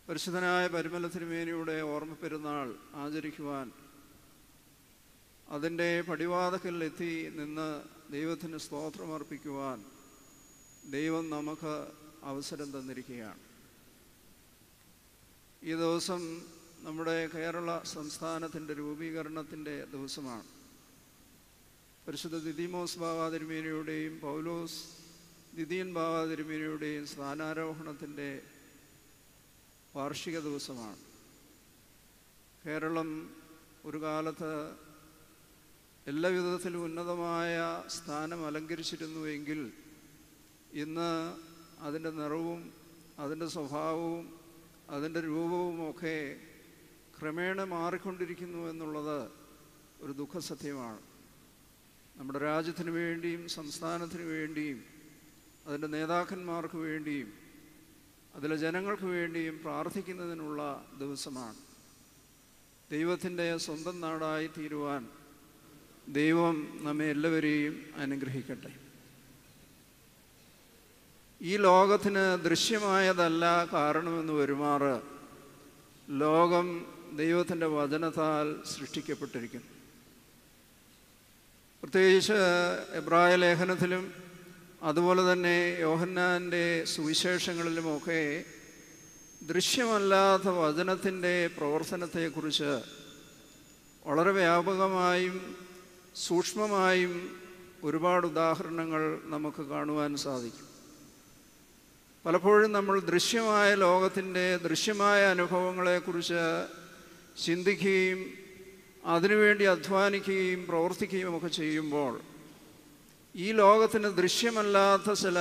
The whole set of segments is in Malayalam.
പരിശുദ്ധനായ പരിമല തിരുമേനിയുടെ ഓർമ്മ പെരുന്നാൾ ആചരിക്കുവാൻ അതിൻ്റെ പടിവാതക്കലിലെത്തി നിന്ന് ദൈവത്തിന് സ്തോത്രമർപ്പിക്കുവാൻ ദൈവം നമുക്ക് അവസരം തന്നിരിക്കുകയാണ് ഈ ദിവസം നമ്മുടെ കേരള സംസ്ഥാനത്തിൻ്റെ രൂപീകരണത്തിൻ്റെ ദിവസമാണ് പരിശുദ്ധ ദിദിമോസ് ബാബ തിരുമേനിയുടെയും പൗലോസ് ദിദിയൻ ബാബ തിരുമേനിയുടെയും സ്ഥാനാരോഹണത്തിൻ്റെ വാർഷിക ദിവസമാണ് കേരളം ഒരു കാലത്ത് എല്ലാ വിധത്തിലും ഉന്നതമായ സ്ഥാനം അലങ്കരിച്ചിരുന്നുവെങ്കിൽ ഇന്ന് അതിൻ്റെ നിറവും അതിൻ്റെ സ്വഭാവവും അതിൻ്റെ രൂപവുമൊക്കെ ക്രമേണ മാറിക്കൊണ്ടിരിക്കുന്നു എന്നുള്ളത് ഒരു ദുഃഖസത്യമാണ് നമ്മുടെ രാജ്യത്തിന് വേണ്ടിയും സംസ്ഥാനത്തിന് വേണ്ടിയും അതിൻ്റെ നേതാക്കന്മാർക്ക് വേണ്ടിയും അതിലെ ജനങ്ങൾക്ക് വേണ്ടിയും പ്രാർത്ഥിക്കുന്നതിനുള്ള ദിവസമാണ് ദൈവത്തിൻ്റെ സ്വന്തം നാടായി തീരുവാൻ ദൈവം നമ്മെ എല്ലാവരെയും അനുഗ്രഹിക്കട്ടെ ഈ ലോകത്തിന് ദൃശ്യമായതല്ല കാരണമെന്ന് വരുമാറ് ലോകം ദൈവത്തിൻ്റെ വചനത്താൽ സൃഷ്ടിക്കപ്പെട്ടിരിക്കുന്നു പ്രത്യേകിച്ച് എബ്രായ ലേഖനത്തിലും അതുപോലെ തന്നെ യോഹന്നാൻ്റെ സുവിശേഷങ്ങളിലുമൊക്കെ ദൃശ്യമല്ലാത്ത വചനത്തിൻ്റെ പ്രവർത്തനത്തെക്കുറിച്ച് വളരെ വ്യാപകമായും സൂക്ഷ്മമായും ഒരുപാട് ഉദാഹരണങ്ങൾ നമുക്ക് കാണുവാൻ സാധിക്കും പലപ്പോഴും നമ്മൾ ദൃശ്യമായ ലോകത്തിൻ്റെ ദൃശ്യമായ അനുഭവങ്ങളെക്കുറിച്ച് ചിന്തിക്കുകയും അതിനുവേണ്ടി അധ്വാനിക്കുകയും പ്രവർത്തിക്കുകയും ഒക്കെ ചെയ്യുമ്പോൾ ഈ ലോകത്തിന് ദൃശ്യമല്ലാത്ത ചില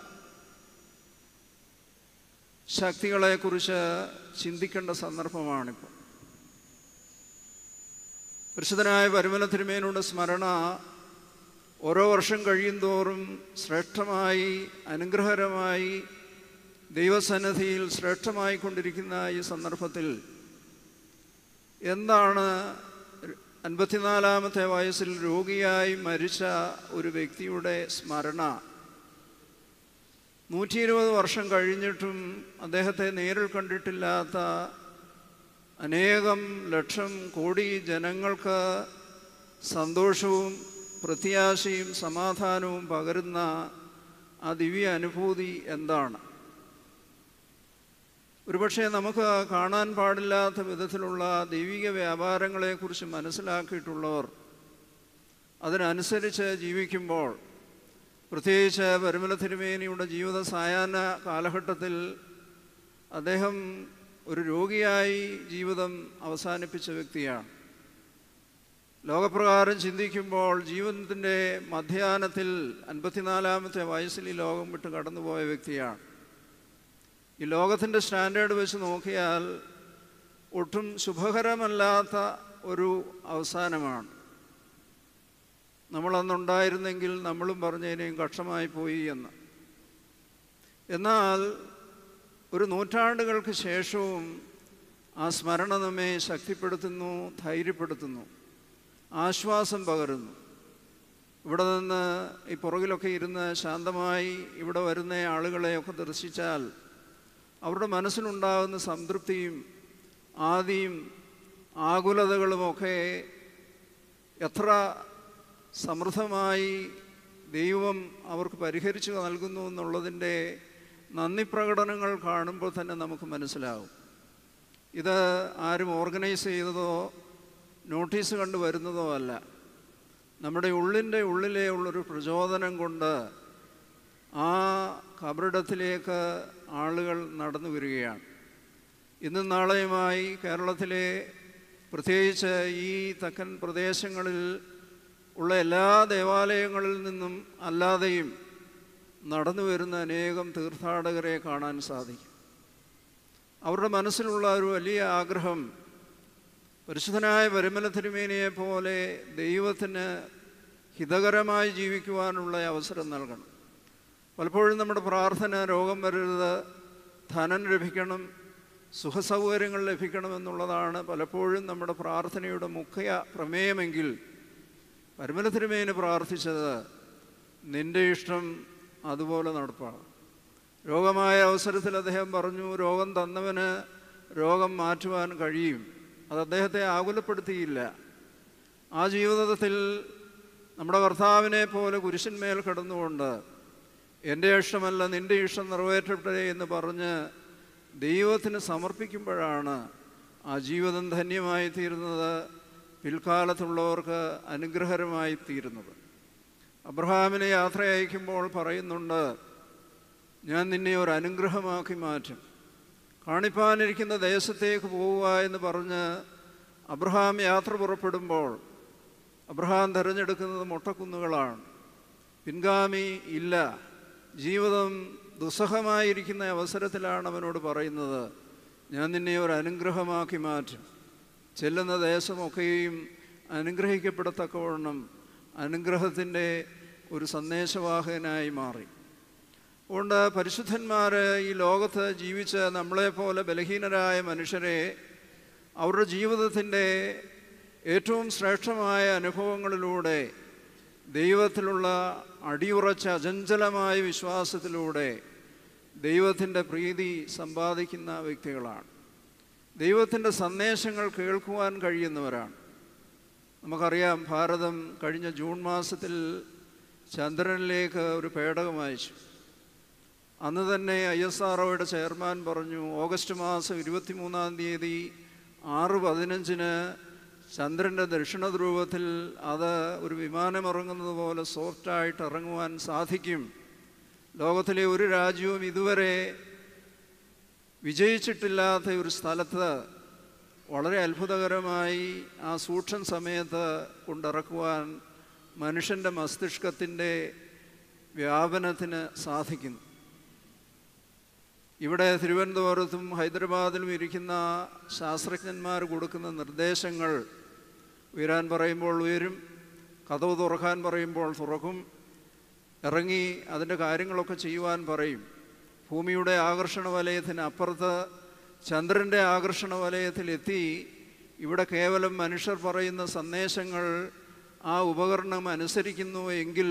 ശക്തികളെക്കുറിച്ച് ചിന്തിക്കേണ്ട സന്ദർഭമാണിപ്പോൾ പരിശുദ്ധനായ പരിമല തിരുമേനയുടെ സ്മരണ ഓരോ വർഷം കഴിയും തോറും ശ്രേഷ്ഠമായി അനുഗ്രഹകരമായി ദൈവസന്നിധിയിൽ ശ്രേഷ്ഠമായി കൊണ്ടിരിക്കുന്ന ഈ സന്ദർഭത്തിൽ എന്താണ് അൻപത്തിനാലാമത്തെ വയസ്സിൽ രോഗിയായി മരിച്ച ഒരു വ്യക്തിയുടെ സ്മരണ നൂറ്റി ഇരുപത് വർഷം കഴിഞ്ഞിട്ടും അദ്ദേഹത്തെ നേരിൽ കണ്ടിട്ടില്ലാത്ത അനേകം ലക്ഷം കോടി ജനങ്ങൾക്ക് സന്തോഷവും പ്രത്യാശയും സമാധാനവും പകരുന്ന ആ ദിവ്യ അനുഭൂതി എന്താണ് ഒരുപക്ഷെ നമുക്ക് കാണാൻ പാടില്ലാത്ത വിധത്തിലുള്ള ദൈവിക വ്യാപാരങ്ങളെക്കുറിച്ച് മനസ്സിലാക്കിയിട്ടുള്ളവർ അതിനനുസരിച്ച് ജീവിക്കുമ്പോൾ പ്രത്യേകിച്ച് പരിമല തിരുമേനിയുടെ ജീവിത സായാഹ്ന കാലഘട്ടത്തിൽ അദ്ദേഹം ഒരു രോഗിയായി ജീവിതം അവസാനിപ്പിച്ച വ്യക്തിയാണ് ലോകപ്രകാരം ചിന്തിക്കുമ്പോൾ ജീവിതത്തിൻ്റെ മധ്യാനത്തിൽ അൻപത്തിനാലാമത്തെ വയസ്സിൽ ഈ ലോകം വിട്ട് കടന്നുപോയ വ്യക്തിയാണ് ഈ ലോകത്തിൻ്റെ സ്റ്റാൻഡേർഡ് വെച്ച് നോക്കിയാൽ ഒട്ടും ശുഭകരമല്ലാത്ത ഒരു അവസാനമാണ് നമ്മളന്നുണ്ടായിരുന്നെങ്കിൽ നമ്മളും പറഞ്ഞതിനെയും കക്ഷമായി പോയി എന്ന് എന്നാൽ ഒരു നൂറ്റാണ്ടുകൾക്ക് ശേഷവും ആ സ്മരണ നമ്മെ ശക്തിപ്പെടുത്തുന്നു ധൈര്യപ്പെടുത്തുന്നു ആശ്വാസം പകരുന്നു ഇവിടെ നിന്ന് ഈ പുറകിലൊക്കെ ഇരുന്ന് ശാന്തമായി ഇവിടെ വരുന്ന ആളുകളെയൊക്കെ ദർശിച്ചാൽ അവരുടെ മനസ്സിലുണ്ടാകുന്ന സംതൃപ്തിയും ആദിയും ആകുലതകളുമൊക്കെ എത്ര സമൃദ്ധമായി ദൈവം അവർക്ക് പരിഹരിച്ചു നൽകുന്നു എന്നുള്ളതിൻ്റെ നന്ദി പ്രകടനങ്ങൾ കാണുമ്പോൾ തന്നെ നമുക്ക് മനസ്സിലാവും ഇത് ആരും ഓർഗനൈസ് ചെയ്തതോ നോട്ടീസ് കണ്ടു വരുന്നതോ അല്ല നമ്മുടെ ഉള്ളിൻ്റെ ഉള്ളിലെ ഉള്ളൊരു പ്രചോദനം കൊണ്ട് ആ കബറിടത്തിലേക്ക് ആളുകൾ നടന്നു വരികയാണ് ഇന്നും നാളെയുമായി കേരളത്തിലെ പ്രത്യേകിച്ച് ഈ തെക്കൻ പ്രദേശങ്ങളിൽ ഉള്ള എല്ലാ ദേവാലയങ്ങളിൽ നിന്നും അല്ലാതെയും നടന്നു വരുന്ന അനേകം തീർത്ഥാടകരെ കാണാൻ സാധിക്കും അവരുടെ മനസ്സിലുള്ള ഒരു വലിയ ആഗ്രഹം പരിശുദ്ധനായ പരിമല തിരുമേനിയെ പോലെ ദൈവത്തിന് ഹിതകരമായി ജീവിക്കുവാനുള്ള അവസരം നൽകണം പലപ്പോഴും നമ്മുടെ പ്രാർത്ഥന രോഗം വരരുത് ധനം ലഭിക്കണം സുഖസൗകര്യങ്ങൾ ലഭിക്കണമെന്നുള്ളതാണ് പലപ്പോഴും നമ്മുടെ പ്രാർത്ഥനയുടെ മുഖ്യ പ്രമേയമെങ്കിൽ പരിമല തിരുമേനി പ്രാർത്ഥിച്ചത് നിന്റെ ഇഷ്ടം അതുപോലെ നടപ്പാണ് രോഗമായ അവസരത്തിൽ അദ്ദേഹം പറഞ്ഞു രോഗം തന്നവന് രോഗം മാറ്റുവാൻ കഴിയും അത് അദ്ദേഹത്തെ ആകുലപ്പെടുത്തിയില്ല ആ ജീവിതത്തിൽ നമ്മുടെ കർത്താവിനെ പോലെ കുരിശന്മേൽ കിടന്നുകൊണ്ട് എൻ്റെ ഇഷ്ടമല്ല നിൻ്റെ ഇഷ്ടം നിറവേറ്റട്ടെ എന്ന് പറഞ്ഞ് ദൈവത്തിന് സമർപ്പിക്കുമ്പോഴാണ് ആ ജീവിതം ധന്യമായി തീരുന്നത് പിൽക്കാലത്തുള്ളവർക്ക് അനുഗ്രഹകരമായി തീരുന്നത് അബ്രഹാമിനെ യാത്ര അയക്കുമ്പോൾ പറയുന്നുണ്ട് ഞാൻ നിന്നെ ഒരു അനുഗ്രഹമാക്കി മാറ്റും കാണിപ്പാനിരിക്കുന്ന ദേശത്തേക്ക് പോവുക എന്ന് പറഞ്ഞ് അബ്രഹാം യാത്ര പുറപ്പെടുമ്പോൾ അബ്രഹാം തിരഞ്ഞെടുക്കുന്നത് മൊട്ടക്കുന്നുകളാണ് പിൻഗാമി ഇല്ല ജീവിതം ദുസ്സഹമായിരിക്കുന്ന അവസരത്തിലാണ് അവനോട് പറയുന്നത് ഞാൻ നിന്നെ ഒരു അനുഗ്രഹമാക്കി മാറ്റും ചെല്ലുന്ന ദേശമൊക്കെയും അനുഗ്രഹിക്കപ്പെടത്തക്കവണ്ണം അനുഗ്രഹത്തിൻ്റെ ഒരു സന്ദേശവാഹകനായി മാറി അതുകൊണ്ട് പരിശുദ്ധന്മാർ ഈ ലോകത്ത് ജീവിച്ച നമ്മളെപ്പോലെ ബലഹീനരായ മനുഷ്യരെ അവരുടെ ജീവിതത്തിൻ്റെ ഏറ്റവും ശ്രേഷ്ഠമായ അനുഭവങ്ങളിലൂടെ ദൈവത്തിലുള്ള അടിയുറച്ച അചഞ്ചലമായ വിശ്വാസത്തിലൂടെ ദൈവത്തിൻ്റെ പ്രീതി സമ്പാദിക്കുന്ന വ്യക്തികളാണ് ദൈവത്തിൻ്റെ സന്ദേശങ്ങൾ കേൾക്കുവാൻ കഴിയുന്നവരാണ് നമുക്കറിയാം ഭാരതം കഴിഞ്ഞ ജൂൺ മാസത്തിൽ ചന്ദ്രനിലേക്ക് ഒരു പേടകം അയച്ചു അന്ന് തന്നെ ഐ എസ് ആർ ഒയുടെ ചെയർമാൻ പറഞ്ഞു ഓഗസ്റ്റ് മാസം ഇരുപത്തിമൂന്നാം തീയതി ആറ് പതിനഞ്ചിന് ചന്ദ്രൻ്റെ ദക്ഷിണ ധ്രുവത്തിൽ അത് ഒരു വിമാനം ഇറങ്ങുന്നത് പോലെ സോഫ്റ്റായിട്ട് ഇറങ്ങുവാൻ സാധിക്കും ലോകത്തിലെ ഒരു രാജ്യവും ഇതുവരെ വിജയിച്ചിട്ടില്ലാത്ത ഒരു സ്ഥലത്ത് വളരെ അത്ഭുതകരമായി ആ സൂക്ഷ്മ സമയത്ത് കൊണ്ടിറക്കുവാൻ മനുഷ്യൻ്റെ മസ്തിഷ്കത്തിൻ്റെ വ്യാപനത്തിന് സാധിക്കുന്നു ഇവിടെ തിരുവനന്തപുരത്തും ഹൈദരാബാദിലും ഇരിക്കുന്ന ശാസ്ത്രജ്ഞന്മാർ കൊടുക്കുന്ന നിർദ്ദേശങ്ങൾ ഉയരാൻ പറയുമ്പോൾ ഉയരും കഥവ് തുറക്കാൻ പറയുമ്പോൾ തുറക്കും ഇറങ്ങി അതിൻ്റെ കാര്യങ്ങളൊക്കെ ചെയ്യുവാൻ പറയും ഭൂമിയുടെ ആകർഷണ വലയത്തിന് അപ്പുറത്ത് ചന്ദ്രൻ്റെ ആകർഷണ വലയത്തിലെത്തി ഇവിടെ കേവലം മനുഷ്യർ പറയുന്ന സന്ദേശങ്ങൾ ആ ഉപകരണം അനുസരിക്കുന്നു എങ്കിൽ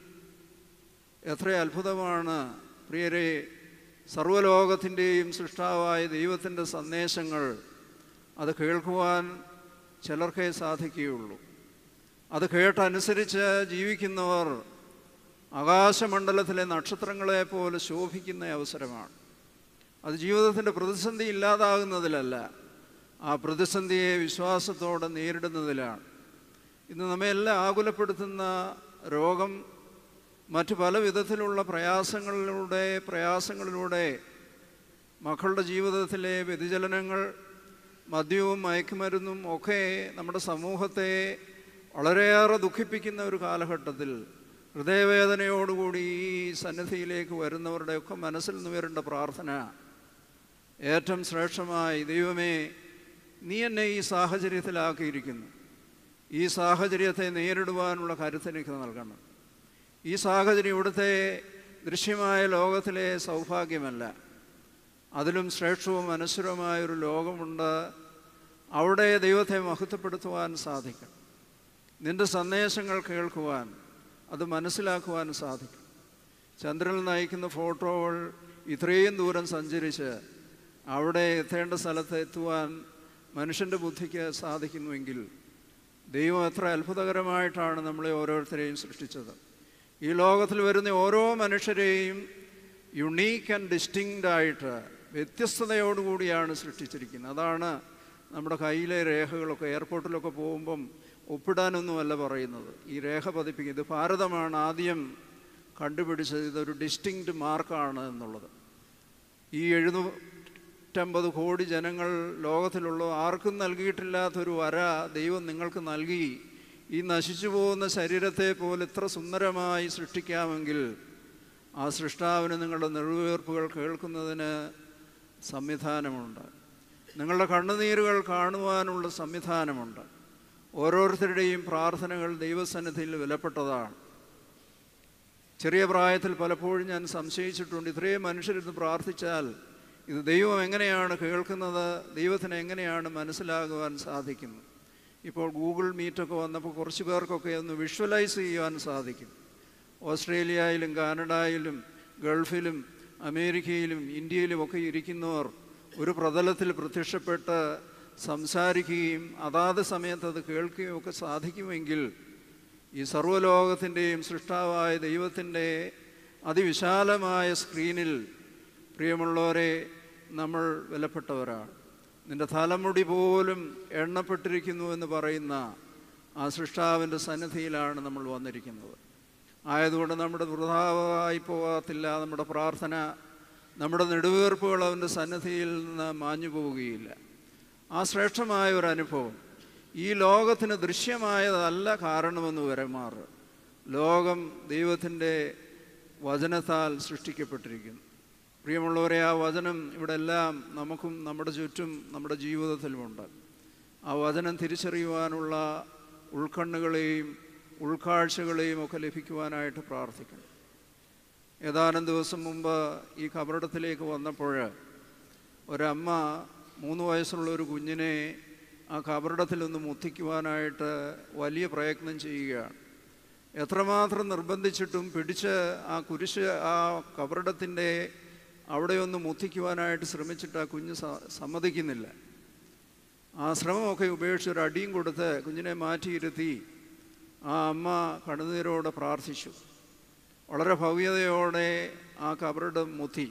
എത്ര അത്ഭുതമാണ് പ്രിയരെ സർവ്വലോകത്തിൻ്റെയും സൃഷ്ടാവായ ദൈവത്തിൻ്റെ സന്ദേശങ്ങൾ അത് കേൾക്കുവാൻ ചിലർക്കേ സാധിക്കുകയുള്ളൂ അത് കേട്ടനുസരിച്ച് ജീവിക്കുന്നവർ ആകാശമണ്ഡലത്തിലെ നക്ഷത്രങ്ങളെ പോലെ ശോഭിക്കുന്ന അവസരമാണ് അത് ജീവിതത്തിൻ്റെ പ്രതിസന്ധി ഇല്ലാതാകുന്നതിലല്ല ആ പ്രതിസന്ധിയെ വിശ്വാസത്തോടെ നേരിടുന്നതിലാണ് ഇന്ന് നമ്മെല്ലാം ആകുലപ്പെടുത്തുന്ന രോഗം മറ്റു പല വിധത്തിലുള്ള പ്രയാസങ്ങളിലൂടെ പ്രയാസങ്ങളിലൂടെ മക്കളുടെ ജീവിതത്തിലെ വ്യതിചലനങ്ങൾ മദ്യവും മയക്കുമരുന്നും ഒക്കെ നമ്മുടെ സമൂഹത്തെ വളരെയേറെ ദുഃഖിപ്പിക്കുന്ന ഒരു കാലഘട്ടത്തിൽ ഹൃദയവേദനയോടുകൂടി ഈ സന്നിധിയിലേക്ക് വരുന്നവരുടെയൊക്കെ മനസ്സിൽ നിന്ന് വരേണ്ട പ്രാർത്ഥന ഏറ്റവും ശ്രേഷ്ഠമായി ദൈവമേ നീ എന്നെ ഈ സാഹചര്യത്തിലാക്കിയിരിക്കുന്നു ഈ സാഹചര്യത്തെ നേരിടുവാനുള്ള കരുത്തെനിക്ക് നൽകണം ഈ സാഹചര്യം ഇവിടുത്തെ ദൃശ്യമായ ലോകത്തിലെ സൗഭാഗ്യമല്ല അതിലും ശ്രേഷ്ഠവും അനശ്വരമായ ഒരു ലോകമുണ്ട് അവിടെ ദൈവത്തെ മഹത്വപ്പെടുത്തുവാൻ സാധിക്കും നിന്റെ സന്ദേശങ്ങൾ കേൾക്കുവാൻ അത് മനസ്സിലാക്കുവാൻ സാധിക്കും ചന്ദ്രനിൽ നയിക്കുന്ന ഫോട്ടോകൾ ഇത്രയും ദൂരം സഞ്ചരിച്ച് അവിടെ എത്തേണ്ട സ്ഥലത്ത് എത്തുവാൻ മനുഷ്യൻ്റെ ബുദ്ധിക്ക് സാധിക്കുന്നുവെങ്കിൽ ദൈവം എത്ര അത്ഭുതകരമായിട്ടാണ് നമ്മളെ ഓരോരുത്തരെയും സൃഷ്ടിച്ചത് ഈ ലോകത്തിൽ വരുന്ന ഓരോ മനുഷ്യരെയും യുണീക്ക് ആൻഡ് ഡിസ്റ്റിങ്ഡ് ആയിട്ട് വ്യത്യസ്തതയോടുകൂടിയാണ് സൃഷ്ടിച്ചിരിക്കുന്നത് അതാണ് നമ്മുടെ കയ്യിലെ രേഖകളൊക്കെ എയർപോർട്ടിലൊക്കെ പോകുമ്പം ഒപ്പിടാനൊന്നുമല്ല പറയുന്നത് ഈ രേഖ പതിപ്പിക്കുക ഇത് ഭാരതമാണ് ആദ്യം കണ്ടുപിടിച്ചത് ഇതൊരു ഡിസ്റ്റിങ്ക്റ്റ് മാർക്കാണ് എന്നുള്ളത് ഈ എഴുന്നൂറ്റമ്പത് കോടി ജനങ്ങൾ ലോകത്തിലുള്ള ആർക്കും നൽകിയിട്ടില്ലാത്തൊരു വര ദൈവം നിങ്ങൾക്ക് നൽകി ഈ നശിച്ചു പോകുന്ന ശരീരത്തെ പോലെ ഇത്ര സുന്ദരമായി സൃഷ്ടിക്കാമെങ്കിൽ ആ സൃഷ്ടാവിന് നിങ്ങളുടെ നെടുവേർപ്പുകൾ കേൾക്കുന്നതിന് സംവിധാനമുണ്ട് നിങ്ങളുടെ കണ്ണുനീരുകൾ കാണുവാനുള്ള സംവിധാനമുണ്ട് ഓരോരുത്തരുടെയും പ്രാർത്ഥനകൾ ദൈവസന്നിധിയിൽ വിലപ്പെട്ടതാണ് ചെറിയ പ്രായത്തിൽ പലപ്പോഴും ഞാൻ സംശയിച്ചിട്ടുണ്ട് ഇത്രയും മനുഷ്യരിന്ന് പ്രാർത്ഥിച്ചാൽ ഇത് ദൈവം എങ്ങനെയാണ് കേൾക്കുന്നത് ദൈവത്തിന് എങ്ങനെയാണ് മനസ്സിലാകുവാൻ സാധിക്കുന്നത് ഇപ്പോൾ ഗൂഗിൾ മീറ്റൊക്കെ വന്നപ്പോൾ കുറച്ച് പേർക്കൊക്കെ ഒന്ന് വിഷ്വലൈസ് ചെയ്യുവാൻ സാധിക്കും ഓസ്ട്രേലിയയിലും കാനഡയിലും ഗൾഫിലും അമേരിക്കയിലും ഇന്ത്യയിലും ഒക്കെ ഇരിക്കുന്നവർ ഒരു പ്രതലത്തിൽ പ്രത്യക്ഷപ്പെട്ട് സംസാരിക്കുകയും അതാത് സമയത്ത് അത് കേൾക്കുകയും ഒക്കെ സാധിക്കുമെങ്കിൽ ഈ സർവ്വലോകത്തിൻ്റെയും സൃഷ്ടാവായ ദൈവത്തിൻ്റെ അതിവിശാലമായ സ്ക്രീനിൽ പ്രിയമുള്ളവരെ നമ്മൾ വിലപ്പെട്ടവരാണ് നിന്റെ തലമുടി പോലും എണ്ണപ്പെട്ടിരിക്കുന്നു എന്ന് പറയുന്ന ആ സൃഷ്ടാവിൻ്റെ സന്നിധിയിലാണ് നമ്മൾ വന്നിരിക്കുന്നത് ആയതുകൊണ്ട് നമ്മുടെ വൃഥാവായി പോകത്തില്ല നമ്മുടെ പ്രാർത്ഥന നമ്മുടെ നെടുവേർപ്പുകൾ അവൻ്റെ സന്നിധിയിൽ നിന്ന് മാഞ്ഞു പോവുകയില്ല ആ ശ്രേഷ്ഠമായ ഒരു അനുഭവം ഈ ലോകത്തിന് ദൃശ്യമായതല്ല കാരണമെന്ന് വരമാറ് ലോകം ദൈവത്തിൻ്റെ വചനത്താൽ സൃഷ്ടിക്കപ്പെട്ടിരിക്കുന്നു പ്രിയമുള്ളവരെ ആ വചനം ഇവിടെ എല്ലാം നമുക്കും നമ്മുടെ ചുറ്റും നമ്മുടെ ജീവിതത്തിലുമുണ്ട് ആ വചനം തിരിച്ചറിയുവാനുള്ള ഉൾക്കണ്ണുകളെയും ഉൾക്കാഴ്ചകളെയും ഒക്കെ ലഭിക്കുവാനായിട്ട് പ്രാർത്ഥിക്കണം ഏതാനും ദിവസം മുമ്പ് ഈ കബറിടത്തിലേക്ക് വന്നപ്പോൾ ഒരമ്മ മൂന്ന് വയസ്സുള്ള ഒരു കുഞ്ഞിനെ ആ കബറിടത്തിൽ ഒന്ന് മുത്തിക്കുവാനായിട്ട് വലിയ പ്രയത്നം ചെയ്യുകയാണ് എത്രമാത്രം നിർബന്ധിച്ചിട്ടും പിടിച്ച് ആ കുരിശ് ആ കബറിടത്തിൻ്റെ അവിടെ ഒന്ന് മുത്തിക്കുവാനായിട്ട് ശ്രമിച്ചിട്ട് ആ കുഞ്ഞ് സ- സമ്മതിക്കുന്നില്ല ആ ശ്രമമൊക്കെ ഉപേക്ഷിച്ച് ഒരു അടിയും കൊടുത്ത് കുഞ്ഞിനെ മാറ്റിയിരുത്തി ആ അമ്മ കണ്ണുനീരോടെ പ്രാർത്ഥിച്ചു വളരെ ഭവ്യതയോടെ ആ കബറിടം മുത്തി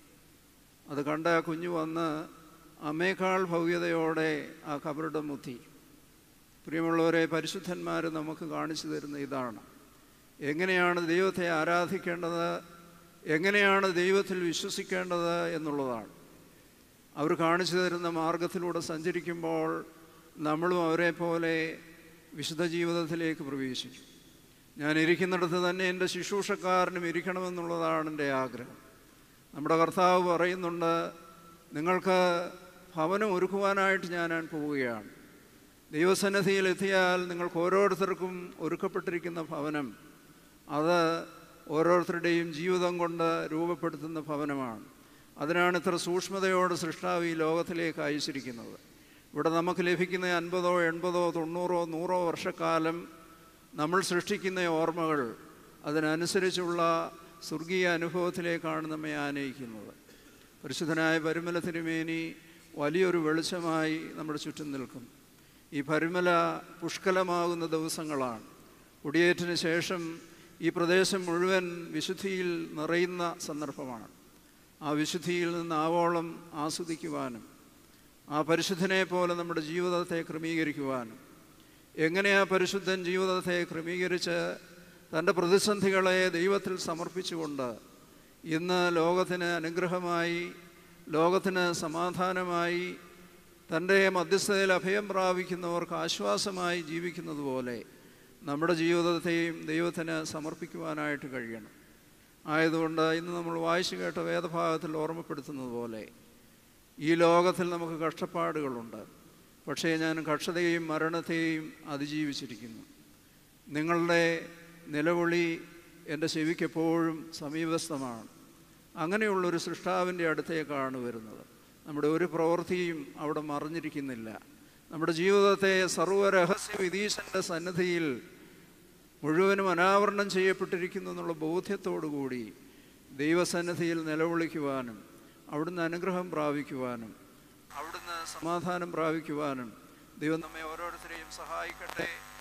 അത് കണ്ട ആ കുഞ്ഞു വന്ന് അമ്മയേക്കാൾ ഭവ്യതയോടെ ആ കബറിടം മുത്തി പ്രിയമുള്ളവരെ പരിശുദ്ധന്മാർ നമുക്ക് കാണിച്ചു തരുന്ന ഇതാണ് എങ്ങനെയാണ് ദൈവത്തെ ആരാധിക്കേണ്ടത് എങ്ങനെയാണ് ദൈവത്തിൽ വിശ്വസിക്കേണ്ടത് എന്നുള്ളതാണ് അവർ കാണിച്ചു തരുന്ന മാർഗത്തിലൂടെ സഞ്ചരിക്കുമ്പോൾ നമ്മളും അവരെ പോലെ വിശുദ്ധ ജീവിതത്തിലേക്ക് പ്രവേശിക്കും ഞാൻ ഇരിക്കുന്നിടത്ത് തന്നെ എൻ്റെ ശുശ്രൂഷക്കാരനും ഇരിക്കണമെന്നുള്ളതാണ് എൻ്റെ ആഗ്രഹം നമ്മുടെ കർത്താവ് പറയുന്നുണ്ട് നിങ്ങൾക്ക് ഭവനം ഒരുക്കുവാനായിട്ട് ഞാൻ പോവുകയാണ് ദൈവസന്നിധിയിൽ എത്തിയാൽ നിങ്ങൾക്ക് ഓരോരുത്തർക്കും ഒരുക്കപ്പെട്ടിരിക്കുന്ന ഭവനം അത് ഓരോരുത്തരുടെയും ജീവിതം കൊണ്ട് രൂപപ്പെടുത്തുന്ന ഭവനമാണ് അതിനാണ് ഇത്ര സൂക്ഷ്മതയോട് സൃഷ്ടാവ് ഈ ലോകത്തിലേക്ക് അയച്ചിരിക്കുന്നത് ഇവിടെ നമുക്ക് ലഭിക്കുന്ന അൻപതോ എൺപതോ തൊണ്ണൂറോ നൂറോ വർഷക്കാലം നമ്മൾ സൃഷ്ടിക്കുന്ന ഓർമ്മകൾ അതിനനുസരിച്ചുള്ള സ്വർഗീയ അനുഭവത്തിലേക്കാണ് നമ്മെ ആനയിക്കുന്നത് പരിശുദ്ധനായ പരിമല തിരുമേനി വലിയൊരു വെളിച്ചമായി നമ്മുടെ ചുറ്റും നിൽക്കും ഈ പരിമല പുഷ്കലമാകുന്ന ദിവസങ്ങളാണ് കുടിയേറ്റിന് ശേഷം ഈ പ്രദേശം മുഴുവൻ വിശുദ്ധിയിൽ നിറയുന്ന സന്ദർഭമാണ് ആ വിശുദ്ധിയിൽ നിന്ന് ആവോളം ആസ്വദിക്കുവാനും ആ പരിശുദ്ധനെ പോലെ നമ്മുടെ ജീവിതത്തെ ക്രമീകരിക്കുവാനും എങ്ങനെ ആ പരിശുദ്ധൻ ജീവിതത്തെ ക്രമീകരിച്ച് തൻ്റെ പ്രതിസന്ധികളെ ദൈവത്തിൽ സമർപ്പിച്ചുകൊണ്ട് ഇന്ന് ലോകത്തിന് അനുഗ്രഹമായി ലോകത്തിന് സമാധാനമായി തൻ്റെ മധ്യസ്ഥതയിൽ അഭയം പ്രാപിക്കുന്നവർക്ക് ആശ്വാസമായി ജീവിക്കുന്നത് പോലെ നമ്മുടെ ജീവിതത്തെയും ദൈവത്തിന് സമർപ്പിക്കുവാനായിട്ട് കഴിയണം ആയതുകൊണ്ട് ഇന്ന് നമ്മൾ വായിച്ചു കേട്ട വേദഭാഗത്തിൽ ഓർമ്മപ്പെടുത്തുന്നത് പോലെ ഈ ലോകത്തിൽ നമുക്ക് കഷ്ടപ്പാടുകളുണ്ട് പക്ഷേ ഞാൻ കക്ഷതയെയും മരണത്തെയും അതിജീവിച്ചിരിക്കുന്നു നിങ്ങളുടെ നിലവിളി എൻ്റെ ചെവിക്കെപ്പോഴും സമീപസ്ഥമാണ് അങ്ങനെയുള്ളൊരു സൃഷ്ടാവിൻ്റെ അടുത്തേക്കാണ് വരുന്നത് നമ്മുടെ ഒരു പ്രവൃത്തിയും അവിടെ മറിഞ്ഞിരിക്കുന്നില്ല നമ്മുടെ ജീവിതത്തെ സർവ്വരഹസ്യ വിധീശൻ്റെ സന്നിധിയിൽ മുഴുവനും അനാവരണം ചെയ്യപ്പെട്ടിരിക്കുന്നു എന്നുള്ള ബോധ്യത്തോടു കൂടി ദൈവസന്നിധിയിൽ നിലവിളിക്കുവാനും അവിടുന്ന് അനുഗ്രഹം പ്രാപിക്കുവാനും അവിടുന്ന് സമാധാനം പ്രാപിക്കുവാനും ദൈവം നമ്മെ ഓരോരുത്തരെയും സഹായിക്കട്ടെ